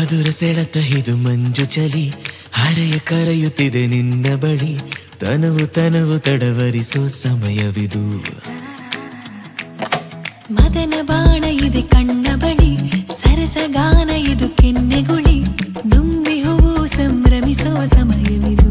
ಮಧುರ ಸೆಳೆತ ಇದು ಮಂಜು ಚಲಿ ಹರೆಯ ಕರೆಯುತ್ತಿದೆ ನಿನ್ನ ಬಳಿ ತನವು ತನವು ತಡವರಿಸೋ ಸಮಯವಿದು ಮದನ ಬಾಣ ಇದೆ ಕಣ್ಣ ಬಳಿ ಸರಸಗಾನ ಇದು ಕೆನ್ನೆಗುಳಿ ದುಂಬಿ ಹೂವು ಸಂಭ್ರಮಿಸೋ ಸಮಯವಿದು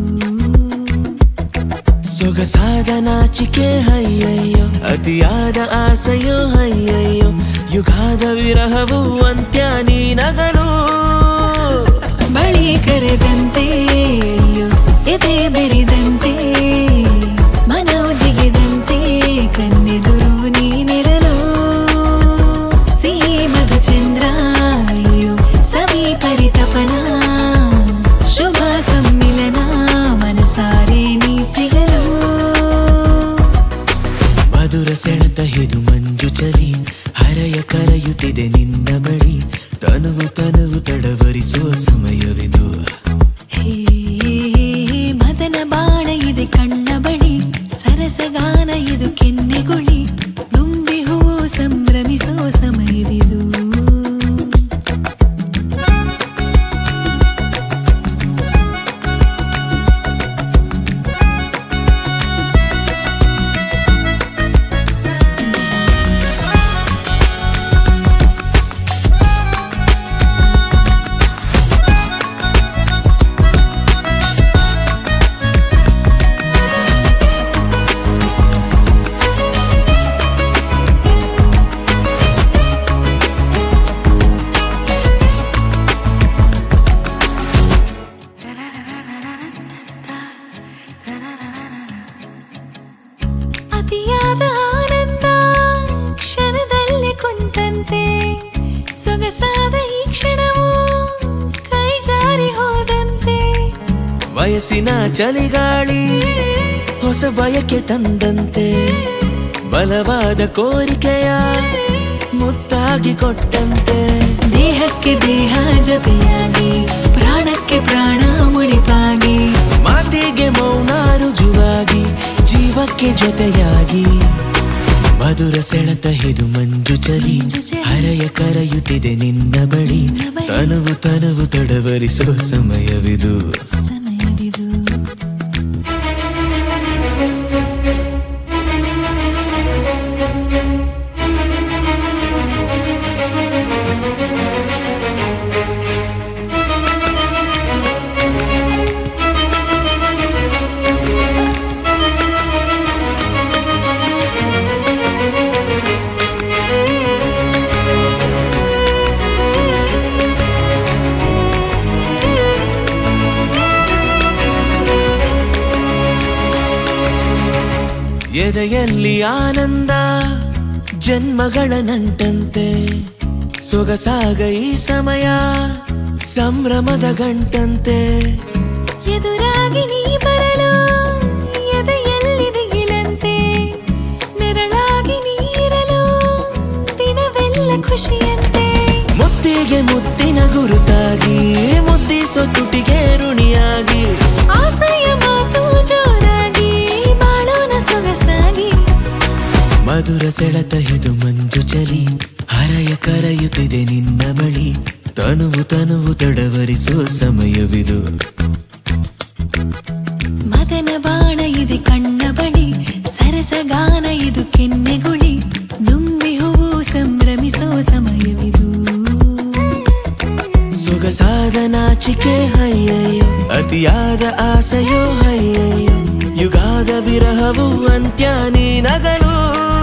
ಸೊಗಸಾದ ನಾಚಿಕೆ ಹಯ್ಯಯ್ಯೋ ಅತಿಯಾದ ಆಸೆಯೋ ಹಯ್ಯಯ್ಯೋ ಯುಗಾದ ವಿರಹವು ಅಂತ್ಯ ನೀನಗಲು ಬಳಿ ಕರೆದಂತೆ ಅಯ್ಯೋ ಎದೆ ಬೆರೆದಂತೆ ಮನವು ಜಿಗಿದಂತೆ ಕಣ್ಣೆದುರು ನೀನಿರಲು ಸಿಹಿ ಮಧುಚಂದ್ರ ಅಯ್ಯೋ ಸವಿ ಪರಿತಪನ ಶುಭ ಸಮ್ಮಿಲನ ಮನಸಾರೆ ನೀ ಸಿಗಲು ಮಧುರ ಸೆಳೆತ ಇದು ಮಂಜು ಚಲಿ ಹರೆಯ ಕರೆಯುತ್ತಿದೆ ನಿನ್ನ ಬಳಿ ತನುವು ತನುವು ತಡವರಿಸುವ ಸಮಯವಿದು ಹೇ ಮದನ ಬಾಣ ಇದೆ ಕಣ್ಣ ಬಳಿ ಸರಸಗಾನ ಇದು ಕೆನ್ನೆಗುಳಿ ದುಂಬಿ ಹೂವು ಸಂಭ್ರಮಿಸೋ ಸಮಯವಿದು ಅತಿಯಾದ ಆನಂದ ಕ್ಷಣದಲ್ಲಿ ಕುಂತಂತೆ ಸೊಗಸಾದ ಈ ಕ್ಷಣವು ಕೈ ಜಾರಿ ಹೋದಂತೆ ವಯಸ್ಸಿನ ಚಳಿಗಾಳಿ ಹೊಸ ಬಯಕೆ ತಂದಂತೆ ಬಲವಾದ ಕೋರಿಕೆಯ ಮುತ್ತಾಗಿ ಕೊಟ್ಟಂತೆ ದೇಹಕ್ಕೆ ದೇಹ ಜೊತೆಯಾಗಿ ಪ್ರಾಣಕ್ಕೆ ಪ್ರಾಣ ಮುಡಿಪಾಗಿ ಮಾತಿಗೆ ಮೌನ ರುಜುವಾಗಿ ಜೀವಕ್ಕೆ ಜೊತೆಯಾಗಿ ಮಧುರ ಸೆಳೆತ ಇದು ಮಂಜು ಚಲಿ ಮಂಜು ಚಲಿ. ಹರೆಯ ಕರೆಯುತ್ತಿದೆ ನಿನ್ನ ಬಳಿ ನಿನ್ನ ಬಳಿ. ತನುವು ತನುವು ತಡವರಿಸೋ ಸಮಯವಿದು ಸಮಯವಿದು ಎದೆಯಲ್ಲಿ ಆನಂದ ಜನ್ಮಗಳ ನಂಟಂತೆ ಸೊಗಸಾಗ ಈ ಸಮಯ ಸಂಭ್ರಮದ ಗಂಟಂತೆ ಎದುರಾಗಿ ನೀ ಬರಲು ಎದೆಯಲ್ಲಿ ದಿಗಿಲಂತೆ ನೆರಳಾಗಿ ನೀರಲು ದಿನವೆಲ್ಲ ಖುಷಿಯಂತೆ ಮುತ್ತಿಗೆ ಮುತ್ತಿನ ಗುರುತಾಗಿ ಮುದ್ದಿಸೋ ತುಟಿಗೆ ಋಣಿಯಾಗಿ ಆಸೆಯ ಮಾತು ಜೋರಾಗಿ ಬಾಳೋಣ ಸೊಗಸಾಗಿ ಮಧುರ ಸೆಳೆತ ಇದು ಮಂಜು ಚಲಿ ಹರಯ ಕರೆಯುತ್ತಿದೆ ನಿನ್ನ ಬಳಿ ತನುವು ತನುವು ತಡವರಿಸೋ ಸಮಯವಿದು ಮದನ ಬಾಣ ಇದೆ ಕಣ್ಣ ಬಳಿ ಸರಸಗಾನ ಇದು ಕೆನ್ನೆಗುಳಿ ದುಂಬಿ ಹೂವು ಸಂಭ್ರಮಿಸೋ ಸಮಯವಿದು ಸೊಗಸಾದ ನಾಚಿಕೆ ಹಯ್ಯಯ್ಯೋ ಅತಿಯಾದ ಆಸೆಯೋ ಹಯ್ಯಯ್ಯೋ ಯುಗಾದ ವಿರಹವು ಅಂತ್ಯ ನೀನಗಲು